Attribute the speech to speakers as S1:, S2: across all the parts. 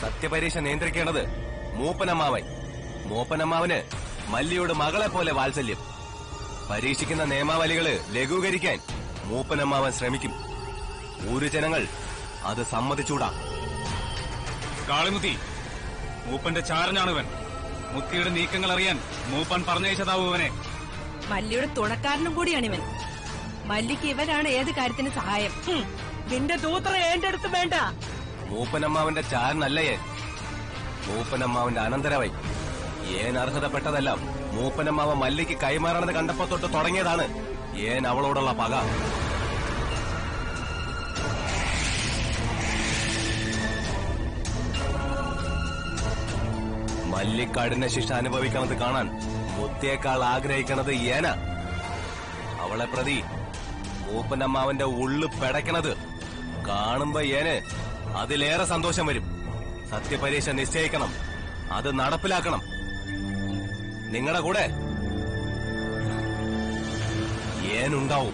S1: സത്യപരീക്ഷ നിയന്ത്രിക്കേണ്ടത് മൂപ്പനമ്മാവൻ മൂപ്പനമ്മാവന് മല്ലിയോട് മകളെ പോലെ വാത്സല്യം പരീക്ഷിക്കുന്ന നിയമാവലികള് ലഘൂകരിക്കാൻ മൂപ്പനമ്മാവൻ ശ്രമിക്കും ഊരു ജനങ്ങൾ അത് സമ്മതിച്ചൂടാ
S2: കാളിമുത്തി മൂപ്പന്റെ ചാരനാണിവൻ മുത്തിയുടെ നീക്കങ്ങൾ അറിയാൻ മൂപ്പൻ പറഞ്ഞയച്ചതാവും ഇവനെ
S3: മല്ലിയുടെ തുണക്കാരനും കൂടിയാണിവൻ മല്ലിക്ക് ഇവനാണ് ഏത് കാര്യത്തിന് സഹായം
S4: ഹും, നിന്റെ ദൂത്ര എന്റെ അടുത്ത് വേണ്ട
S1: മൂപ്പനമ്മാവന്റെ ചാരനല്ലയേ മൂപ്പനമ്മാവന്റെ അനന്തരവൈ ഏൻ അർഹതപ്പെട്ടതെല്ലാം മൂപ്പനമ്മാവ മല്ലിക്ക് കൈമാറണമെന്ന് കണ്ടപ്പോ തൊട്ട് തുടങ്ങിയതാണ് ഏൻ അവളോടുള്ള പക മല്ലി കഠിന ശിക്ഷ അനുഭവിക്കണത് കാണാൻ മുത്തിയേക്കാൾ ആഗ്രഹിക്കണത് ഏന അവളെ പ്രതി മൂപ്പനമ്മാവന്റെ ഉള്ളു പെടക്കണത് കാണുമ്പോ ഏന് അതിലേറെ സന്തോഷം വരും സത്യപരീക്ഷ നിശ്ചയിക്കണം അത് നടപ്പിലാക്കണം നിങ്ങളുടെ കൂടെ ഏനുണ്ടാവും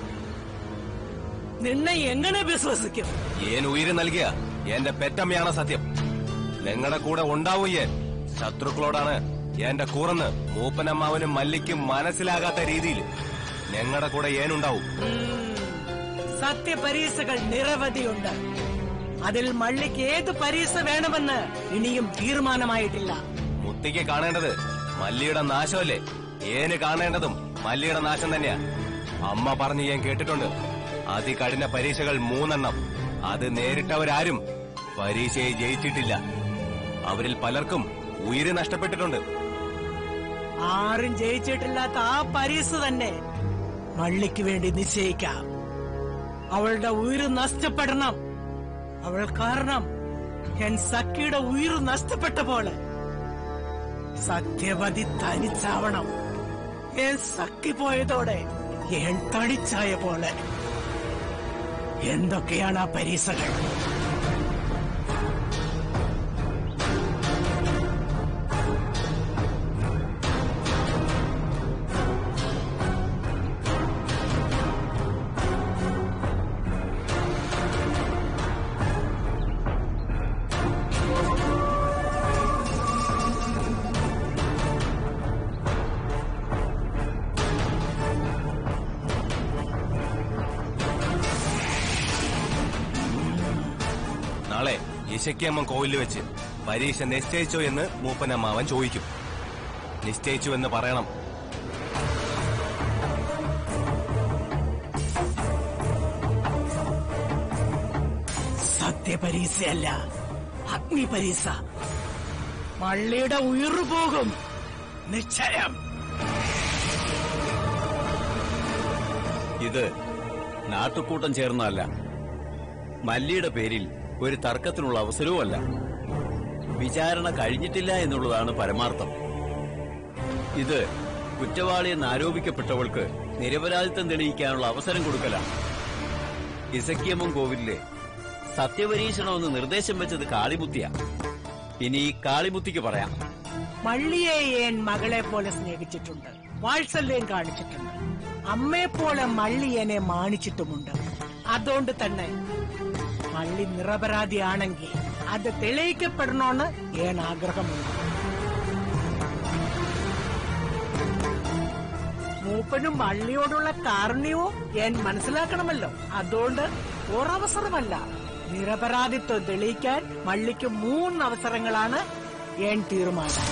S4: നിന്നെ എങ്ങനെ വിശ്വസിക്കും
S1: ഏൻ ഉയിര് നൽകിയ എന്റെ പെറ്റമ്മയാണ് സത്യം നിങ്ങളുടെ കൂടെ ഉണ്ടാവും ഏൻ ശത്രുക്കളോടാണ് എന്റെ കൂറന്ന് മൂപ്പനമ്മാവനും മല്ലിക്കും മനസ്സിലാകാത്ത രീതിയിൽ ഞങ്ങളുടെ കൂടെ ഏനുണ്ടാവും
S4: സത്യപരീക്ഷകൾ നിരവധിയുണ്ട് അതിൽ മള്ളിക്ക് ഏത് പരീക്ഷ വേണമെന്ന് ഇനിയും തീരുമാനമായിട്ടില്ല
S1: മുത്തിക്ക് കാണേണ്ടത് മല്ലിയുടെ നാശമല്ലേ ഏന് കാണേണ്ടതും മല്ലിയുടെ നാശം തന്നെയാ അമ്മ പറഞ്ഞ് ഞാൻ കേട്ടിട്ടുണ്ട് അതികഠിന പരീക്ഷകൾ മൂന്നെണ്ണം അത് നേരിട്ടവരാരും പരീക്ഷയെ ജയിച്ചിട്ടില്ല അവരിൽ പലർക്കും ഉയിര് നഷ്ടപ്പെട്ടിട്ടുണ്ട്
S4: ആരും ജയിച്ചിട്ടില്ലാത്ത ആ പരീക്ഷ തന്നെ മള്ളിക്ക് വേണ്ടി നിശ്ചയിക്കാം അവളുടെ ഉയിര് നഷ്ടപ്പെടണം അവൾ കാരണം എൻ സഖിയുടെ ഉയിര് നഷ്ടപ്പെട്ട പോലെ സത്യവതി തനിച്ചാവണം എൻ സഖി പോയതോടെ എൻ തടിച്ചായ പോലെ എന്തൊക്കെയാണ് ആ പരീക്ഷകൾ
S1: നാളെ ഇശക്കിയമ്മ കോവിലിൽ വെച്ച് പരീക്ഷ നിശ്ചയിച്ചോ എന്ന് മൂപ്പനമ്മാവൻ ചോദിക്കും നിശ്ചയിച്ചു എന്ന് പറയണം
S4: സത്യപരീക്ഷയല്ല അഗ്നിപരീക്ഷ മള്ളിയുടെ ഉയർന്നു പോകും നിശ്ചയം
S5: ഇത് നാട്ടുകൂട്ടം ചേർന്നല്ല മല്ലിയുടെ പേരിൽ ഒരു തർക്കത്തിനുള്ള അവസരവുമല്ല വിചാരണ കഴിഞ്ഞിട്ടില്ല എന്നുള്ളതാണ് പരമാർത്ഥം ഇത് കുറ്റവാളിയെന്ന് ആരോപിക്കപ്പെട്ടവൾക്ക് നിരപരാധിത്വം തെളിയിക്കാനുള്ള അവസരം കൊടുക്കലാണ് ഇസക്കിയമ്മൻ കോവിലില് സത്യപരീക്ഷണമെന്ന് നിർദ്ദേശം വെച്ചത് കാളിമുത്തിയാ ഇനി കാളിമുത്തിക്ക് പറയാം
S4: മള്ളിയെ ഏൻ മകളെ പോലെ സ്നേഹിച്ചിട്ടുണ്ട് വാത്സല്യം കാണിച്ചിട്ടുണ്ട് അമ്മയെ പോലെ മള്ളി എന്നെ മാനിച്ചിട്ടുമുണ്ട് അതുകൊണ്ട് തന്നെ മള്ളി നിരപരാധിയാണെങ്കിൽ അത് തെളിയിക്കപ്പെടണമെന്ന് ഏൻ ആഗ്രഹമുണ്ട് മൂപ്പനും മള്ളിയോടുള്ള കാരുണ്യവും ഞാൻ മനസ്സിലാക്കണമല്ലോ അതുകൊണ്ട് ഒരവസരമല്ല നിരപരാധിത്വം തെളിയിക്കാൻ മള്ളിക്ക് മൂന്ന് അവസരങ്ങളാണ് ഞാൻ തീരുമാനം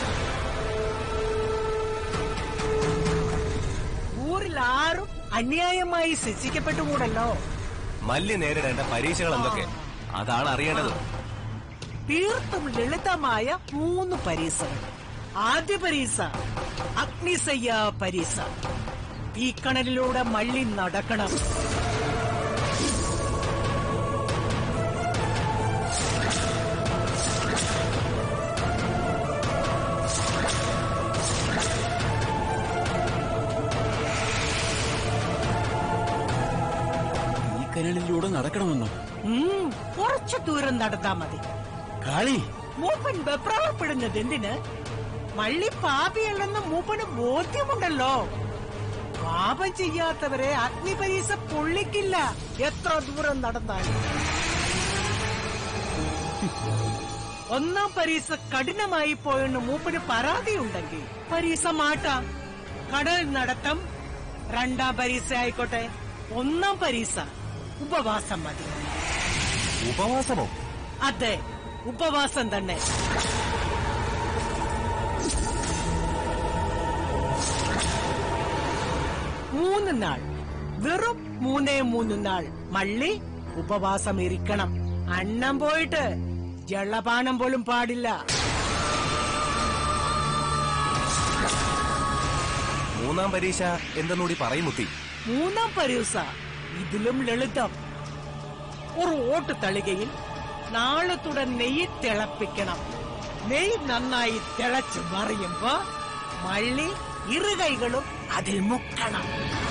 S4: ഊരിൽ ആരും അന്യായമായി ശിക്ഷിക്കപ്പെട്ടുകൂടല്ലോ
S1: മല്ലി നേരിടേണ്ട പരീക്ഷകൾ എന്തൊക്കെ അതാണ് അറിയേണ്ടത്
S4: തീർത്തും ലളിതമായ മൂന്ന് പരീക്ഷകൾ ആദ്യ പരീക്ഷ അഗ്നിസയ്യ പരീക്ഷ ഈ കണലിലൂടെ മള്ളി നടക്കണം
S5: ഈ കരളിലൂടെ നടക്കണമെന്നോ
S4: ഉം, കുറച്ചു ദൂരം നടന്നാ മതി
S5: കാളി
S4: മൂപ്പൻ വെപ്രാളപ്പെടുന്നത് എന്തിന് മള്ളി പാപിയല്ലെന്ന് മൂപ്പന് ബോധ്യമുണ്ടല്ലോ പാപം ചെയ്യാത്തവരെ അഗ്നിപരീക്ഷ പൊള്ളിക്കില്ല എത്ര ദൂരം നടന്നാലും ഒന്നാം പരീക്ഷ കഠിനമായി പോയെന്ന് മൂപ്പന് പരാതിയുണ്ടെങ്കിൽ പരീക്ഷ മാറ്റാം കടൽ നടത്തം രണ്ടാം പരീക്ഷ ആയിക്കോട്ടെ ഒന്നാം പരീക്ഷ ഉപവാസം മതി
S1: ഉപവാസമോ
S4: അതെ ഉപവാസം തന്നെ മൂന്ന് നാൾ വെറും മൂന്നേ മൂന്ന് നാൾ മള്ളി ഉപവാസം ഇരിക്കണം അന്നം പോയിട്ട് ജള്ളപാനം പോലും പാടില്ല
S1: മൂന്നാം പരീക്ഷ എന്തെന്നൂടി പറയും മുത്തി
S4: മൂന്നാം പരീക്ഷ ഇതിലും ലളിതം ഒരു ഓട്ട് തളികയിൽ നാളത്തുടൻ നെയ്യ് തിളപ്പിക്കണം നെയ്യ് നന്നായി തിളച്ച് മറിയുമ്പോ മള്ളി ഇരുകൈകളും അതിൽ മുക്കണം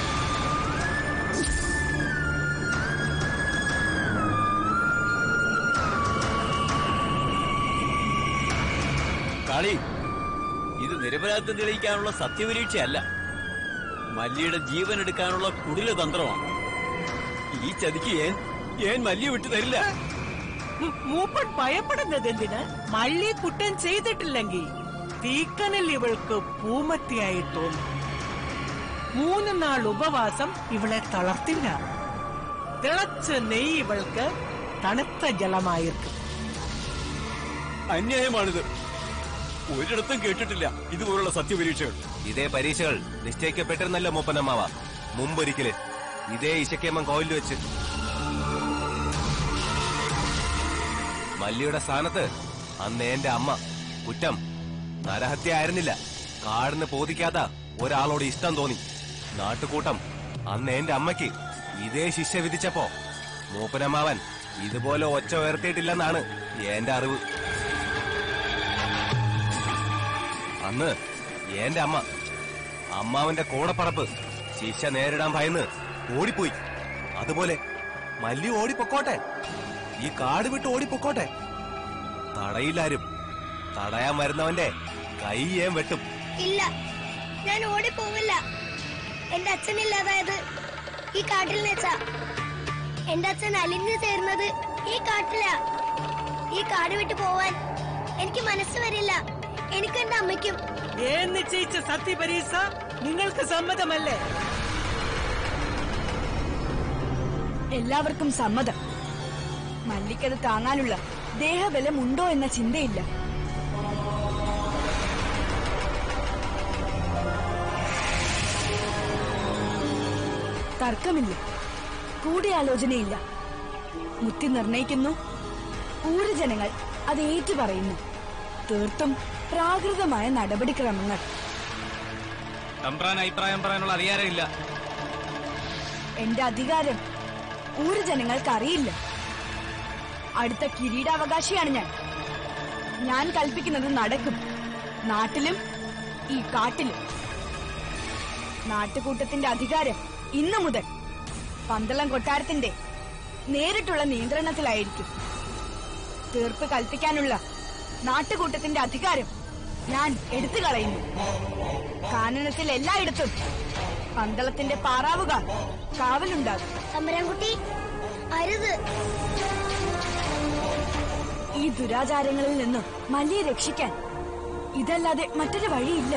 S5: കാളി ഇത് നിരപരാധിത്വം തെളിയിക്കാനുള്ള സത്യപരീക്ഷയല്ല മല്ലിയുടെ ജീവൻ എടുക്കാനുള്ള കുടില തന്ത്രമാണ് ഈ ചതിക്ക് ഏൻ ഏൻ മല്ലിയെ വിട്ടു തരില്ല
S4: ഉം, മൂപ്പൻ ഭയപ്പെടുന്നത് എന്തിന് മള്ളി കുറ്റം ചെയ്തിട്ടില്ലെങ്കിൽ തീക്കനൽ ഇവൾക്ക് പൂമത്തിയായി തോന്നും മൂന്ന് നാൾ ഉപവാസം ഇവളെ തളർത്തില്ല തിളച്ച നെയ്യ് ഇവൾക്ക് തണുത്ത ജലമായിരിക്കും
S5: അന്യായമാണിത് ഒരിടത്തും കേട്ടിട്ടില്ല ഇതുപോലുള്ള സത്യപരീക്ഷകൾ
S1: ഇതേ പരീക്ഷകൾ നിശ്ചയിക്കപ്പെട്ടിരുന്നല്ലോ മൂപ്പനമ്മാവ മുമ്പൊരിക്കല് ഇതേ ഇശക്കേമം കോവിലിൽ വെച്ച് മല്ലിയുടെ സ്ഥാനത്ത് അന്ന് എന്റെ അമ്മ കുറ്റം നരഹത്യ ആയിരുന്നില്ല കാടിന് പോതിക്കാത്ത ഒരാളോട് ഇഷ്ടം തോന്നി നാട്ടുകൂട്ടം അന്ന് എന്റെ അമ്മയ്ക്ക് ഇതേ ശിക്ഷ വിധിച്ചപ്പോ മൂപ്പനമ്മാവൻ ഇതുപോലെ ഒച്ച ഉയർത്തിയിട്ടില്ലെന്നാണ് എന്റെ അറിവ് അന്ന് എന്റെ അമ്മ അമ്മാവന്റെ കൂടപ്പറപ്പ് ശിക്ഷ നേരിടാൻ ഭയന്ന് ഓടിപ്പോയി അതുപോലെ മല്ലി ഓടിപ്പൊക്കോട്ടെ ഈ കാട് വിട്ട് ഓടിപ്പൊക്കോട്ടെ തടയില്ലാരും തടയാൻ വരുന്നവന്റെ കൈ ഏൻ വെട്ടും
S6: ഇല്ല ഞാൻ ഓടിപ്പോവില്ല എന്റെ അച്ഛനില്ലാതായത് ഈ കാട്ടിൽ വെച്ചാ എന്റെ അച്ഛൻ അലിഞ്ഞു ചേർന്നത് ഈ കാട്ടിലാ ഈ കാട് വിട്ടു പോവാൻ എനിക്ക് മനസ്സ് വരില്ല എനിക്ക് എന്റെ അമ്മയ്ക്കും
S4: ഏൻ നിശ്ചയിച്ച സത്യപരീക്ഷ നിങ്ങൾക്ക് സമ്മതമല്ലേ
S7: എല്ലാവർക്കും സമ്മതം മല്ലിക്കത് താങ്ങാനുള്ള ദേഹബലം ഉണ്ടോ എന്ന ചിന്തയില്ല തർക്കമില്ല കൂടിയാലോചനയില്ല മുത്തി നിർണയിക്കുന്നു ഊര് ജനങ്ങൾ അത് ഏറ്റു പറയുന്നു തീർത്തും പ്രാകൃതമായ നടപടിക്രമങ്ങൾ
S2: തമ്പ്രാൻ അഭിപ്രായം പറയാനുള്ള അധികാരമില്ല
S7: എന്റെ അധികാരം ഊര് ജനങ്ങൾക്ക് അറിയില്ല അടുത്ത കിരീടാവകാശിയാണ് ഞാൻ ഞാൻ കൽപ്പിക്കുന്നത് നടക്കും നാട്ടിലും ഈ കാട്ടിലും നാട്ടുകൂട്ടത്തിന്റെ അധികാരം ഇന്നു മുതൽ പന്തളം കൊട്ടാരത്തിന്റെ നേരിട്ടുള്ള നിയന്ത്രണത്തിലായിരിക്കും തീർപ്പ് കൽപ്പിക്കാനുള്ള നാട്ടുകൂട്ടത്തിന്റെ അധികാരം ഞാൻ എടുത്തു കളയുന്നു കാനനത്തിൽ എല്ലായിടത്തും പന്തളത്തിന്റെ പാറാവുകാർ കാവലുണ്ടാകും
S6: തമ്പരാൻകുട്ടി അരുത്
S7: ഈ ദുരാചാരങ്ങളിൽ നിന്നും മല്ലിയെ രക്ഷിക്കാൻ ഇതല്ലാതെ മറ്റൊരു വഴിയില്ല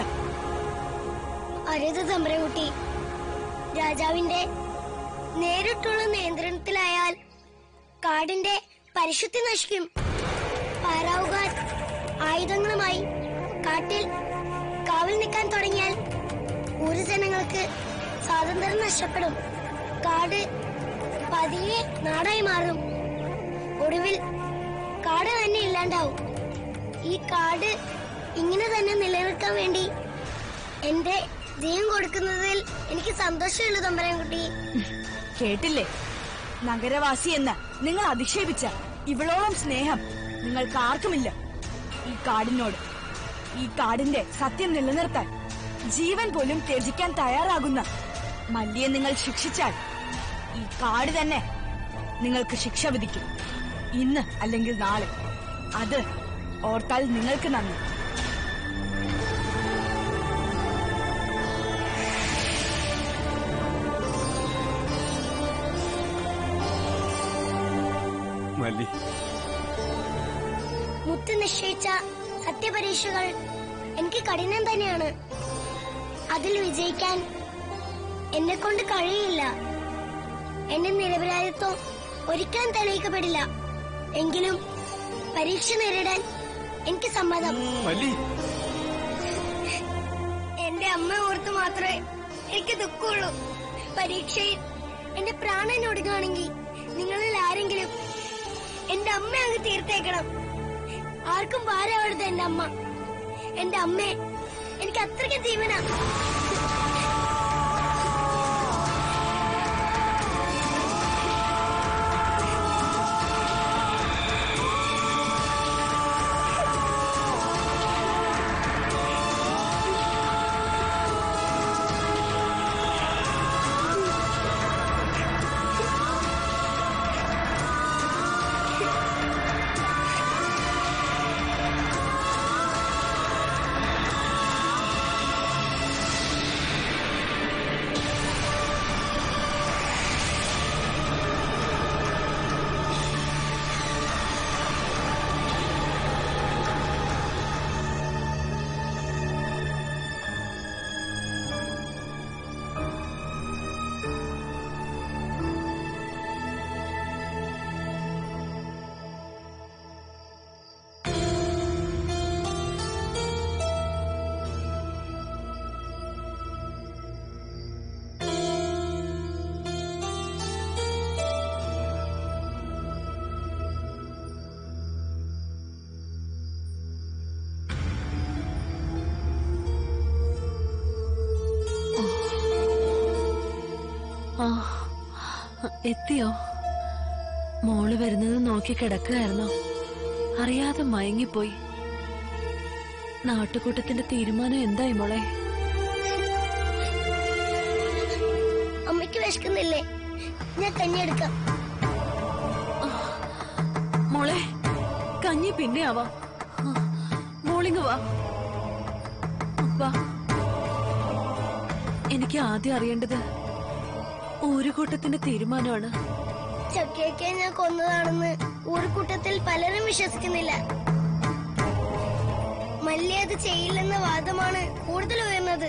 S6: അരുത് തമ്പരാൻകുട്ടി രാജാവിന്റെ നേരിട്ടുള്ള നിയന്ത്രണത്തിലായാൽ കാടിന്റെ പരിശുദ്ധി നശിക്കും പാരാവുകാർ ആയുധങ്ങളുമായി കാട്ടിൽ കാവൽ നിൽക്കാൻ തുടങ്ങിയാൽ ഒരു ജനങ്ങൾക്ക് സ്വാതന്ത്ര്യം നഷ്ടപ്പെടും കാട് പതിയെ നാടായി മാറും ഒടുവിൽ കാട് തന്നെ ഇല്ലാണ്ടാവും ഈ കാട് ഇങ്ങനെ തന്നെ നിലനിൽക്കാൻ വേണ്ടി എന്റെ ജീവൻ കൊടുക്കുന്നതിൽ എനിക്ക് സന്തോഷമുള്ളൂ തമ്പരാൻകുട്ടി
S7: കേട്ടില്ലേ നഗരവാസി എന്ന് നിങ്ങൾ അധിക്ഷേപിച്ച ഇവളോളം സ്നേഹം നിങ്ങൾക്ക് ആർക്കുമില്ല ഈ കാടിനോട് ഈ കാടിന്റെ സത്യം നിലനിർത്താൻ ജീവൻ പോലും ത്യജിക്കാൻ തയ്യാറാകുന്ന മല്ലിയെ നിങ്ങൾ ശിക്ഷിച്ചാൽ ഈ കാട് തന്നെ നിങ്ങൾക്ക് ശിക്ഷ വിധിക്കും ഇന്ന് അല്ലെങ്കിൽ നാളെ അത് ഓർത്താൽ നിങ്ങൾക്ക് നന്ദി
S5: മല്ലി
S6: മുത്ത് നിശ്ചയിച്ച സത്യപരീക്ഷകൾ എനിക്ക് കഠിനം തന്നെയാണ് അതിൽ വിജയിക്കാൻ എന്നെ കൊണ്ട് കഴിയില്ല എന്റെ നിരപരാധിത്വം ഒരിക്കലും തെളിയിക്കപ്പെടില്ല എങ്കിലും പരീക്ഷ നേരിടാൻ എനിക്ക് സമ്മതം
S5: മല്ലി
S6: എന്റെ അമ്മ ഓർത്ത് മാത്രമേ എനിക്ക് ദുഃഖമുള്ളൂ പരീക്ഷയിൽ എന്റെ പ്രാണൻ ഒടുങ്ങുകയാണെങ്കിൽ നിങ്ങളിൽ ആരെങ്കിലും എന്റെ അമ്മ അങ്ങ് തീർത്തേക്കണം ആർക്കും ഭാരമാവരുത് എന്റെ അമ്മ എന്റെ അമ്മയെ എനിക്ക് അത്രയ്ക്ക് ജീവനാ
S3: ആ എത്തിയോ മോള് വരുന്നത് നോക്കി കിടക്കുകയായിരുന്നോ അറിയാതെ മയങ്ങിപ്പോയി നാട്ടുകൂട്ടത്തിന്റെ തീരുമാനം എന്തായി മോളെ
S6: അമ്മയ്ക്ക് വിശക്കുന്നില്ലേ ഞാൻ കഞ്ഞിയെടുക്കാം
S3: മോളെ കഞ്ഞി പിന്നെ ആവാം ആ, മോളിങ് വാ വാ എനിക്ക് ആദ്യം അറിയേണ്ടത് ഒരു കൂട്ടത്തിന്റെ തീരുമാനമാണ്
S6: ചക്കയൊക്കെ ഞാൻ കൊന്നതാണെന്ന് ഊർക്കൂട്ടത്തിൽ പലരും വിശ്വസിക്കുന്നില്ല മല്ലി അത് ചെയ്യില്ലെന്ന വാദമാണ് കൂടുതൽ ഉയർന്നത്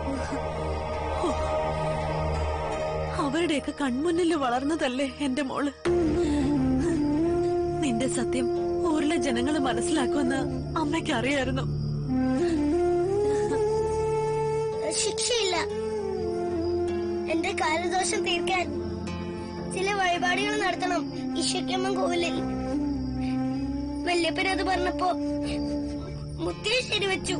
S3: അവരുടെയൊക്കെ കൺമുന്നിൽ വളർന്നതല്ലേ എന്റെ മോള് നിന്റെ സത്യം ഊരിലെ ജനങ്ങൾ മനസ്സിലാക്കുമെന്ന് അമ്മയ്ക്ക് അറിയായിരുന്നു
S6: ശിക്ഷയില്ല എന്റെ കാലദോഷം തീർക്കാൻ ചില വഴിപാടുകൾ നടത്തണം ഈശ്വര്യമ്മൻ കോവിലിൽ വല്യപ്പൻ അത് പറഞ്ഞപ്പോ മുത്തിയെ ശരിവെച്ചു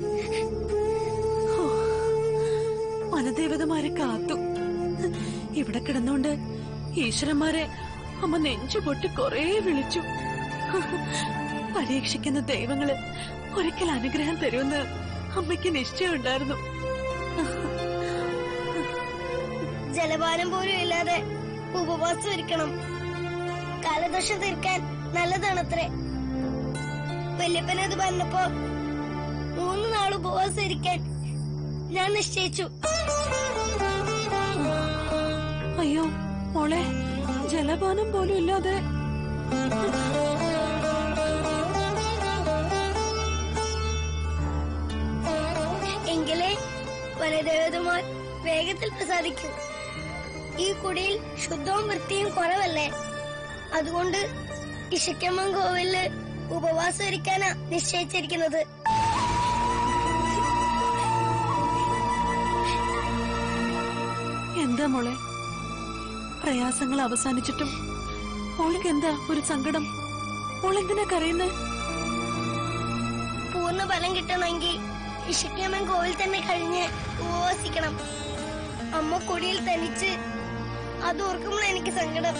S3: വനദേവതമാരെ കാത്തു ഇവിടെ കിടന്നുകൊണ്ട് ഈശ്വരന്മാരെ അമ്മ നെഞ്ചു പൊട്ടി കൊറേ വിളിച്ചു പരീക്ഷിക്കുന്ന ദൈവങ്ങള് ഒരിക്കൽ അനുഗ്രഹം തരുമെന്ന് അമ്മയ്ക്ക് നിശ്ചയമുണ്ടായിരുന്നു
S6: ജലപാനം പോലും ഇല്ലാതെ ഉപവാസം ഇരിക്കണം കാലദോഷം തീർക്കാൻ നല്ലതാണത്രേ വല്യപ്പൻ അത് പറഞ്ഞപ്പോ മൂന്ന് നാൾ ഉപവാസം ഇരിക്കാൻ ഞാൻ നിശ്ചയിച്ചു
S3: അയ്യോ മോളെ ജലപാനം പോലും ഇല്ലാതെ
S6: എങ്കിലേ വനദേവതമാർ വേഗത്തിൽ പ്രസാദിക്കും ഈ കുടിയിൽ ശുദ്ധവും വൃത്തിയും കുറവല്ലേ അതുകൊണ്ട് ഇശക്കമ്മൻ കോവിലില് ഉപവാസം ഇരിക്കാനാ നിശ്ചയിച്ചിരിക്കുന്നത്
S3: എന്താ മോളെ പ്രയാസങ്ങൾ അവസാനിച്ചിട്ടും മോൾക്ക് എന്താ ഒരു സങ്കടം മോളെന്തിനാ കരയുന്നേ
S6: പൂർണ്ണ ഫലം കിട്ടണമെങ്കിൽ ഇശക്കമ്മൻ കോവിൽ തന്നെ കഴിഞ്ഞ് ഉപവസിക്കണം അമ്മ കുടിയിൽ തനിച്ച് അത് ഓർക്കുമ്പോൾ എനിക്ക് സങ്കടം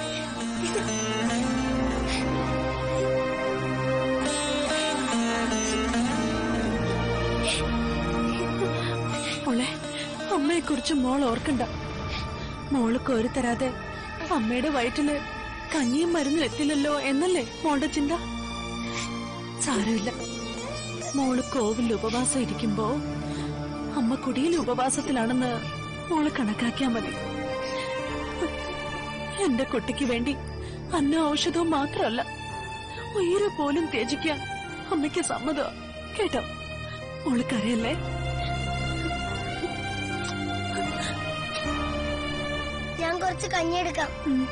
S3: മോളെ അമ്മയെ കുറിച്ച് മോൾ ഓർക്കണ്ട മോള് കോരി തരാതെ അമ്മയുടെ വയറ്റില് കഞ്ഞിയും മരുന്നും എത്തില്ലല്ലോ എന്നല്ലേ മോളുടെ ചിന്ത സാരമില്ല മോള് കോവിൽ ഉപവാസം ഇരിക്കുമ്പോ അമ്മ കുടിയിൽ ഉപവാസത്തിലാണെന്ന് മോള് കണക്കാക്കിയാ മതി എന്റെ കുട്ടിക്ക് വേണ്ടി അന്ന ഔഷധവും മാത്രമല്ല ഉയരെ പോലും ത്യജിക്കാൻ അമ്മയ്ക്ക് സമ്മതം കേട്ടോ മോൾക്കറിയല്ലേ
S6: ഞാൻ കുറച്ച് കഞ്ഞിയെടുക്കാം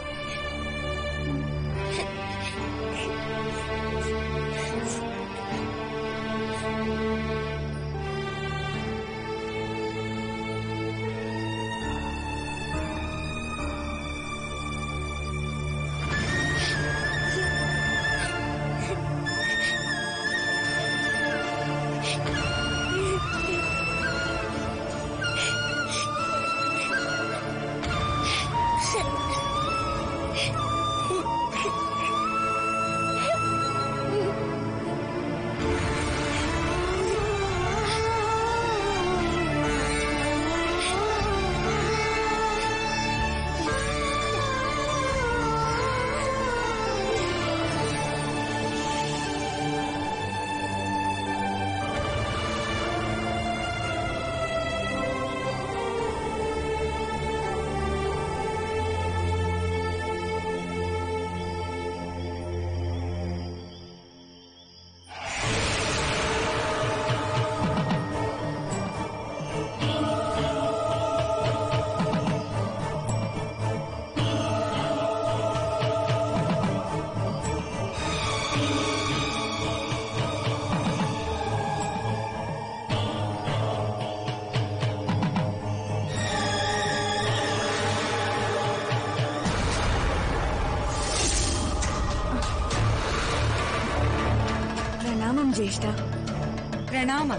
S7: പ്രണാമം ജ്യേഷ്ഠ പ്രണാമം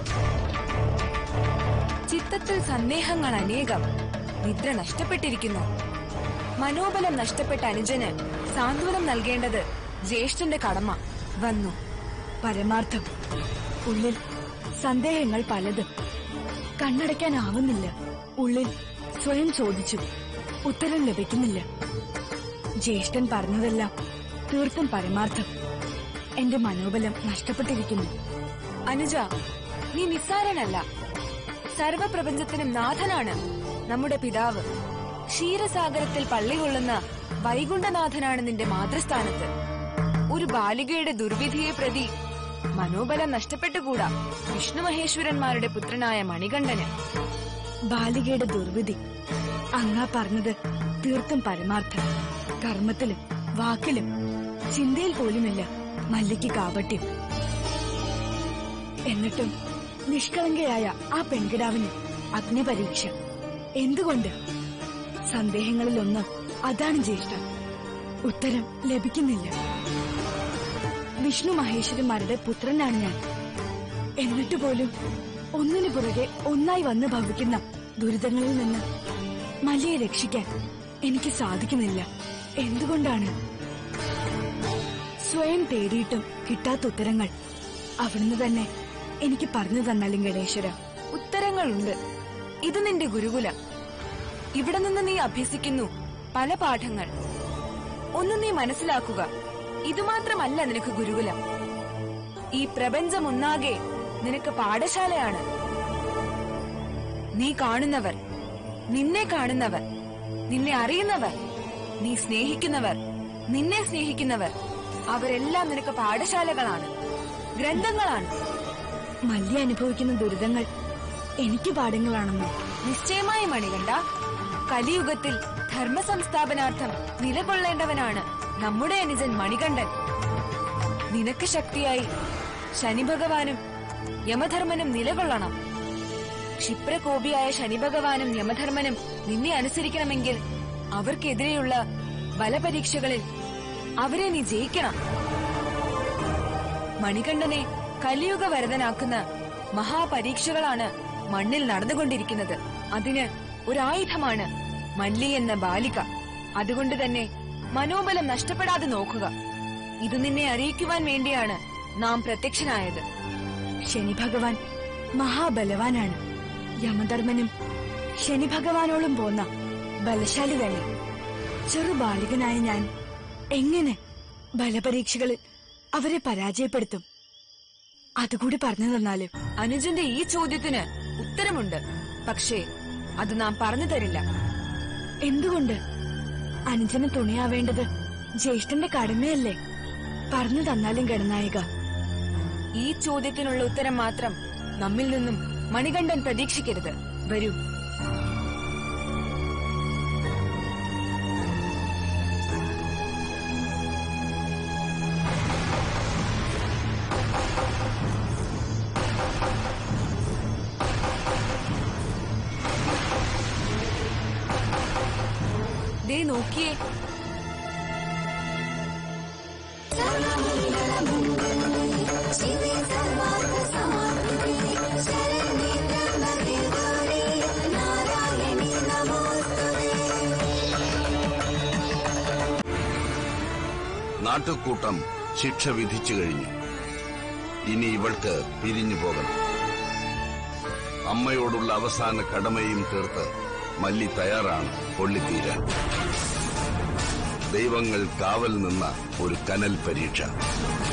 S7: ചിത്തത്തിൽ സന്ദേഹങ്ങൾ അനേകം നിദ്ര നഷ്ടപ്പെട്ടിരിക്കുന്നു മനോബലം നഷ്ടപ്പെട്ട അനുജന് സാന്ത്വനം നൽകേണ്ടത് ജ്യേഷ്ഠന്റെ കടമ വന്നു പരമാർത്ഥം ഉള്ളിൽ സന്ദേഹങ്ങൾ പലതും കണ്ണടയ്ക്കാനാവുന്നില്ല ഉള്ളിൽ സ്വയം ചോദിച്ചു ഉത്തരം ലഭിക്കുന്നില്ല ജ്യേഷ്ഠൻ പറഞ്ഞതെല്ലാം തീർത്തും പരമാർത്ഥം എന്റെ മനോബലം നഷ്ടപ്പെട്ടിരിക്കുന്നു അനുജ നീ നിസ്സാരനല്ല സർവപ്രപഞ്ചത്തിനും നാഥനാണ് നമ്മുടെ പിതാവ് ക്ഷീരസാഗരത്തിൽ പള്ളികൊള്ളുന്ന വൈകുണ്ഠനാഥനാണ് നിന്റെ മാതൃസ്ഥാനത്ത് ഒരു ബാലികയുടെ ദുർവിധിയെ പ്രതി മനോബലം നഷ്ടപ്പെട്ടുകൂടാ വിഷ്ണു മഹേശ്വരന്മാരുടെ പുത്രനായ മണികണ്ഠന് ബാലികയുടെ ദുർവിധി അങ്ങാ പറഞ്ഞത് തീർത്തും പരമാർത്ഥം കർമ്മത്തിലും വാക്കിലും ചിന്തയിൽ പോലുമില്ല മല്ലിക്ക് കാപട്യം എന്നിട്ടും നിഷ്കളങ്കയായ ആ പെൺകിടാവിന് അഗ്നിപരീക്ഷ എന്തുകൊണ്ട് സന്ദേഹങ്ങളിലൊന്ന് അതാണ് ജ്യേഷ്ഠ ഉത്തരം ലഭിക്കുന്നില്ല വിഷ്ണു മഹേശ്വരന്മാരുടെ പുത്രനാണ് ഞാൻ എന്നിട്ട് പോലും ഒന്നിനു പുറകെ ഒന്നായി വന്ന് ഭവിക്കുന്ന ദുരിതങ്ങളിൽ നിന്ന് മല്ലിയെ രക്ഷിക്കാൻ എനിക്ക് സാധിക്കുന്നില്ല എന്തുകൊണ്ടാണ് സ്വയം തേടിയിട്ടും കിട്ടാത്ത ഉത്തരങ്ങൾ അവിടുന്ന് തന്നെ എനിക്ക് പറഞ്ഞു തന്നാലും ഗണേശ്വര ഉത്തരങ്ങളുണ്ട് ഇത് നിന്റെ ഗുരുകുലം ഇവിടെ നിന്ന് നീ അഭ്യസിക്കുന്നു പല പാഠങ്ങൾ ഒന്ന് നീ മനസ്സിലാക്കുക ഇതുമാത്രമല്ല നിനക്ക് ഗുരുകുലം ഈ പ്രപഞ്ചം ഒന്നാകെ നിനക്ക് പാഠശാലയാണ് നീ കാണുന്നവർ നിന്നെ കാണുന്നവർ നിന്നെ അറിയുന്നവർ നീ സ്നേഹിക്കുന്നവർ നിന്നെ സ്നേഹിക്കുന്നവർ അവരെല്ലാം നിനക്ക് പാഠശാലകളാണ് ഗ്രന്ഥങ്ങളാണ് മല്യ അനുഭവിക്കുന്ന ദുരിതങ്ങൾ എനിക്ക് പാഠങ്ങളാണെന്നോ നിശ്ചയമായി മണികണ്ഠ കലിയുഗത്തിൽ ധർമ്മ സംസ്ഥാപനാർത്ഥം നിലകൊള്ളേണ്ടവനാണ് നമ്മുടെ അനുജൻ മണികണ്ഠൻ നിനക്ക് ശക്തിയായി ശനി ഭഗവാനും യമധർമ്മനും നിലകൊള്ളണം ക്ഷിപ്രകോപിയായ ശനി ഭഗവാനും യമധർമ്മനും നിന്നെ അനുസരിക്കണമെങ്കിൽ അവർക്കെതിരെയുള്ള ബലപരീക്ഷകളിൽ അവരെ നീ ജയിക്കണം മണികണ്ഠനെ കലിയുഗ വരദനാക്കുന്ന മഹാപരീക്ഷകളാണ് മണ്ണിൽ നടന്നുകൊണ്ടിരിക്കുന്നത് അതിന് ഒരായുധമാണ് മല്ലി എന്ന ബാലിക അതുകൊണ്ട് തന്നെ മനോബലം നഷ്ടപ്പെടാതെ നോക്കുക ഇത് നിന്നെ അറിയിക്കുവാൻ വേണ്ടിയാണ് നാം പ്രത്യക്ഷനായത് ശനി ഭഗവാൻ മഹാബലവാനാണ് യമധർമ്മനും ശനി ഭഗവാനോളം പോന്ന ബലശാലി തന്നെ ചെറു ബാലികനായ ഞാൻ എങ്ങനെ ബലപരീക്ഷകളിൽ അവരെ പരാജയപ്പെടുത്തും അതുകൂടി പറഞ്ഞു തന്നാലും അനുജന്റെ ഈ ചോദ്യത്തിന് ഉത്തരമുണ്ട് പക്ഷേ അത് നാം പറഞ്ഞു തരില്ല എന്തുകൊണ്ട് അനുജന് തുണയാവേണ്ടത് ജ്യേഷ്ഠന്റെ കടമയല്ലേ പറഞ്ഞു തന്നാലും ഗണനായിക
S8: ഈ ചോദ്യത്തിനുള്ള ഉത്തരം മാത്രം നമ്മിൽ നിന്നും മണികണ്ഠൻ പ്രതീക്ഷിക്കരുത് വരൂ ദേ നോക്കിയേ
S9: നാട്ടുകൂട്ടം ശിക്ഷ വിധിച്ചു കഴിഞ്ഞു ഇനി ഇവൾക്ക് പിരിഞ്ഞു പോകണം അമ്മയോടുള്ള അവസാന കടമയും തീർത്ത് മല്ലി തയ്യാറാണ് പൊള്ളിത്തീരാൻ ദൈവങ്ങൾ കാവൽ നിന്ന ഒരു കനൽ പരീക്ഷ